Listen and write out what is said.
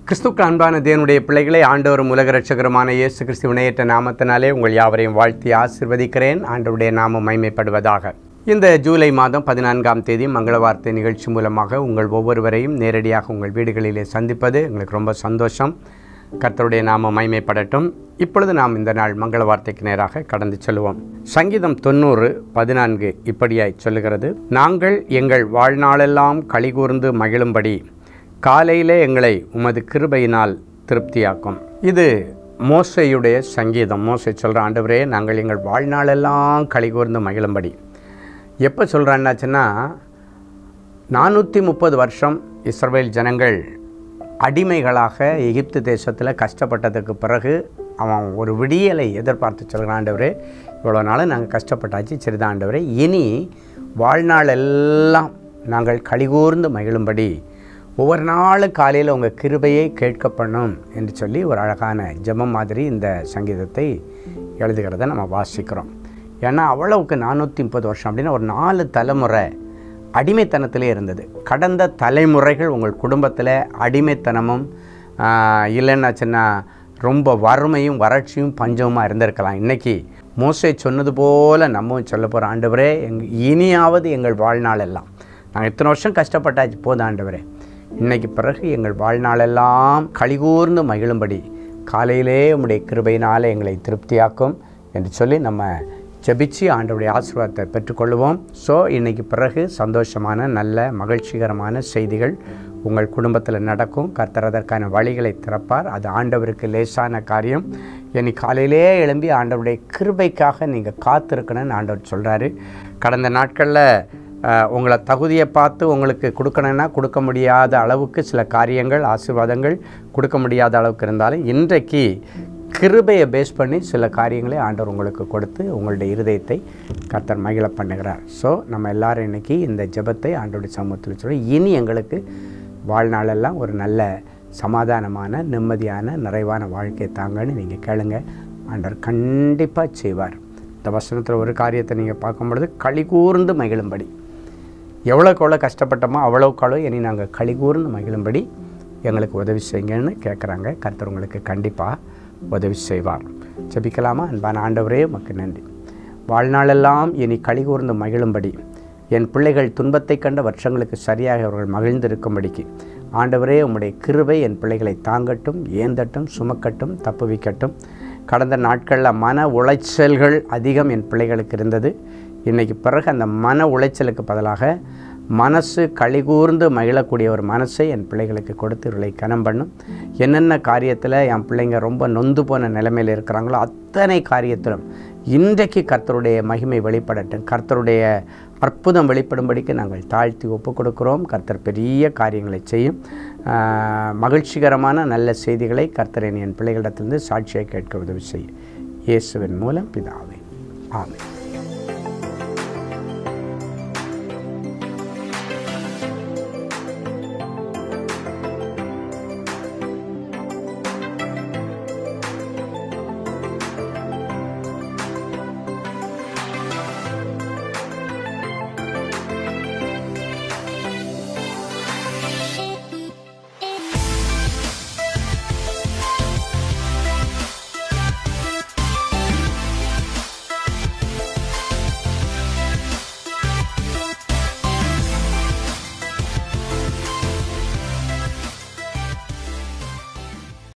கிறிஸ்துக்கு அன்பான தேவனுடைய பிள்ளைகளை ஆண்டவரும் உலக ரட்சகருமான இயேசு கிறிஸ்து வினையற்ற நாமத்தினாலே உங்கள் யாவரையும் வாழ்த்தி ஆசிர்வதிக்கிறேன் ஆண்டவருடைய நாமம் மைமைப்படுவதாக இந்த ஜூலை மாதம் பதினான்காம் தேதி மங்கள வார்த்தை நிகழ்ச்சி மூலமாக உங்கள் ஒவ்வொருவரையும் நேரடியாக உங்கள் வீடுகளிலே சந்திப்பது எங்களுக்கு ரொம்ப சந்தோஷம் கர்த்தருடைய நாமம் மைமைப்படட்டும் இப்பொழுது நாம் இந்த நாள் மங்கள வார்த்தைக்கு நேராக கடந்து செல்வோம் சங்கீதம் தொண்ணூறு பதினான்கு இப்படியாய் சொல்லுகிறது நாங்கள் எங்கள் வாழ்நாளெல்லாம் கலிகூர்ந்து மகிழும்படி காலையிலே எங்களை உமது கிருபையினால் திருப்தியாக்கும் இது மோசையுடைய சங்கீதம் மோசை சொல்கிற ஆண்டவரே நாங்கள் எங்கள் வாழ்நாளெல்லாம் கலிகூர்ந்து மகிழும்படி எப்போ சொல்கிறான்னாச்சுன்னா நானூற்றி முப்பது வருஷம் இஸ்ரவேல் ஜனங்கள் அடிமைகளாக எகிப்து தேசத்தில் கஷ்டப்பட்டதுக்கு பிறகு அவன் ஒரு விடியலை எதிர்பார்த்து சொல்கிறான் ஆண்டவரே இவ்வளோ நாள் நாங்கள் கஷ்டப்பட்டாச்சு சரிதான் ஆண்டவரே இனி வாழ்நாள் எல்லாம் நாங்கள் கலிகூர்ந்து மகிழும்படி ஒவ்வொரு நாளும் காலையில் உங்கள் கிருபையை கேட்கப்படணும் என்று சொல்லி ஒரு அழகான ஜெபம் மாதிரி இந்த சங்கீதத்தை எழுதுகிறத நம்ம வாசிக்கிறோம் ஏன்னா அவ்வளவுக்கு நானூற்றி முப்பது வருஷம் அப்படின்னா ஒரு நாலு தலைமுறை அடிமைத்தனத்திலே இருந்தது கடந்த தலைமுறைகள் உங்கள் குடும்பத்தில் அடிமைத்தனமும் ஆஹ், இல்லைன்னாச்சுன்னா ரொம்ப வறுமையும் வறட்சியும் பஞ்சமுமாக இருந்திருக்கலாம் இன்றைக்கி மோசே சொன்னது போல் நம்மவும் சொல்ல போகிற ஆண்டவரே எங் இனியாவது எங்கள் வாழ்நாள் எல்லாம் நாங்கள் இத்தனை வருஷம் கஷ்டப்பட்டாச்சு போதும் ஆண்டவரே இன்னைக்கு பிறகு எங்கள் வாழ்நாளெல்லாம் கலிகூர்ந்து மகிழும்படி காலையிலே உம்முடைய கிருபையினால் எங்களை திருப்தியாக்கும் என்று சொல்லி நம்ம ஜெபிச்சு ஆண்டவருடைய ஆசீர்வாதத்தை பெற்றுக்கொள்வோம் ஸோ இன்னைக்கு பிறகு சந்தோஷமான நல்ல மகிழ்ச்சிகரமான செய்திகள் உங்கள் குடும்பத்தில் நடக்கும் கர்த்தர் அதற்கான வழிகளை திறப்பார் அது ஆண்டவருக்கு லேசான காரியம் இனி காலையிலே எழும்பி ஆண்டவருடைய கிருபைக்காக நீங்கள் காத்திருக்கணும்னு ஆண்டவர் சொல்கிறாரு கடந்த நாட்களில் அஹ், உங்களை தகுதியை பார்த்து உங்களுக்கு கொடுக்கணும்னா கொடுக்க முடியாத அளவுக்கு சில காரியங்கள் ஆசீர்வாதங்கள் கொடுக்க முடியாத அளவுக்கு இருந்தாலும் இன்றைக்கு கிருபையை பேஸ் பண்ணி சில காரியங்களை ஆண்டவர் உங்களுக்கு கொடுத்து உங்களுடைய இருதயத்தை கர்த்தர் மகிழ பண்ணுகிறார் ஸோ நம்ம எல்லாரும் இன்னைக்கு இந்த ஜெபத்தை ஆண்டோடைய சமூகத்தில் சொல்லி இனி எங்களுக்கு வாழ்நாளெல்லாம் ஒரு நல்ல சமாதானமான நிம்மதியான நிறைவான வாழ்க்கையை தாங்கன்னு நீங்கள் கேளுங்க ஆண்டவர் கண்டிப்பாக செய்வார் இந்த வசனத்தில் ஒரு காரியத்தை நீங்கள் பார்க்கும் பொழுது களி கூர்ந்து மகிழும்படி எவ்வளோக்கு எவ்வளோ கஷ்டப்பட்டோமோ அவ்வளோக்கு அவ்வளோ இனி நாங்கள் களி கூர்ந்து மகிழும்படி எங்களுக்கு உதவி செய்யுங்கன்னு கேட்குறாங்க கர்த்தர் உங்களுக்கு கண்டிப்பாக உதவி செய்வார் ஜெபிக்கலாமா அன்பான ஆண்டவரே உமக்கு நன்றி வாழ்நாளெல்லாம் இனி களி கூர்ந்து மகிழும்படி என் பிள்ளைகள் துன்பத்தைக் கண்ட வருஷங்களுக்கு சரியாக அவர்கள் மகிழ்ந்திருக்கும்படிக்கு ஆண்டவரே உம்முடைய கிருபை என் பிள்ளைகளை தாங்கட்டும் ஏந்தட்டும் சுமக்கட்டும் தப்புவிக்கட்டும் கடந்த நாட்களில் மன உளைச்சல்கள் அதிகம் என் பிள்ளைகளுக்கு இருந்தது இன்றைக்கு பிறகு அந்த மன உளைச்சலுக்கு பதிலாக மனசு கழிகூர்ந்து மகிழக்கூடிய ஒரு மனசை என் பிள்ளைகளுக்கு கொடுத்து இவர்களை கனம் பண்ணும் என்னென்ன காரியத்தில் என் பிள்ளைங்க ரொம்ப நொந்து போன நிலைமையில் இருக்கிறாங்களோ அத்தனை காரியத்திலும் இன்றைக்கு கர்த்தருடைய மகிமை வெளிப்படட்டும் கர்த்தருடைய அற்புதம் வெளிப்படும்படிக்கு நாங்கள் தாழ்த்தி ஒப்பு கொடுக்கிறோம் கர்த்தர் பெரிய காரியங்களை செய்யும் ஆஹ், மகிழ்ச்சிகரமான நல்ல செய்திகளை கர்த்தரின் என் பிள்ளைகளிடத்திலிருந்து சாட்சியை கேட்க உதவி செய்யும் இயேசுவின் மூலம் பிதாவே ஆமென்